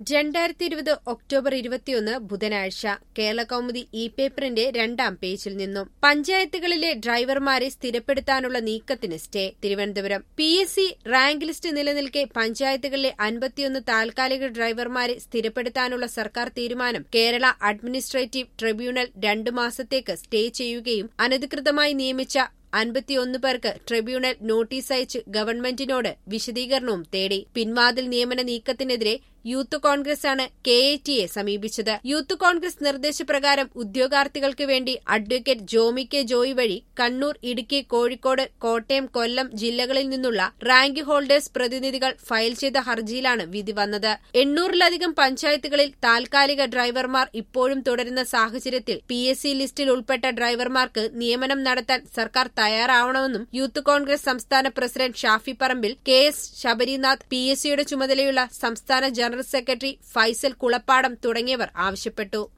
രണ്ടായിരത്തി ഇരുപത് ഒക്ടോബർ ഇരുപത്തിയൊന്ന് ബുധനാഴ്ച കേരള കൗമുദി ഇ പേപ്പറിന്റെ രണ്ടാം പേജിൽ നിന്നും പഞ്ചായത്തുകളിലെ ഡ്രൈവർമാരെ സ്ഥിരപ്പെടുത്താനുള്ള നീക്കത്തിന് stay Thiruvananthapuram P S C rank list നിലനിൽക്കെ പഞ്ചായത്തുകളിലെ അൻപത്തിയൊന്ന് താൽക്കാലിക ഡ്രൈവർമാരെ സ്ഥിരപ്പെടുത്താനുള്ള സർക്കാർ തീരുമാനം കേരള അഡ്മിനിസ്ട്രേറ്റീവ് ട്രിബ്യൂണൽ രണ്ടു മാസത്തേക്ക് സ്റ്റേ ചെയ്യുകയും അനധികൃതമായി നിയമിച്ച അൻപത്തിയൊന്ന് പേർക്ക് ട്രിബ്യൂണൽ നോട്ടീസ് അയച്ച് ഗവൺമെന്റിനോട് വിശദീകരണവും തേടി പിൻവാതിൽ നിയമന നീക്കത്തിനെതിരെ യൂത്ത് കോൺഗ്രസാണ് കെ എ ടിയെ സമീപിച്ചത് യൂത്ത് കോൺഗ്രസ് നിർദ്ദേശപ്രകാരം ഉദ്യോഗാർത്ഥികൾക്ക് വേണ്ടി അഡ്വക്കേറ്റ് ജോമി കെ ജോയി വഴി കണ്ണൂർ ഇടുക്കി കോഴിക്കോട് കോട്ടയം കൊല്ലം ജില്ലകളിൽ നിന്നുള്ള റാങ്ക് ഹോൾഡേഴ്സ് പ്രതിനിധികൾ ഫയൽ ചെയ്ത ഹർജിയിലാണ് വിധി വന്നത് എണ്ണൂറിലധികം പഞ്ചായത്തുകളിൽ താൽക്കാലിക ഡ്രൈവർമാർ ഇപ്പോഴും തുടരുന്ന സാഹചര്യത്തിൽ പി എസ് സി ലിസ്റ്റിൽ ഉൾപ്പെട്ട ഡ്രൈവർമാർക്ക് നിയമനം നടത്താൻ സർക്കാർ തയ്യാറാവണമെന്നും യൂത്ത് കോൺഗ്രസ് സംസ്ഥാന president Shafi Parambil K S Sabarinath P S സിയുടെ ചുമതലയുള്ള സംസ്ഥാന ജനറൽ സെക്രട്ടറി ഫൈസൽ കുളപ്പാടം തുടങ്ങിയവർ ആവശ്യപ്പെട്ടു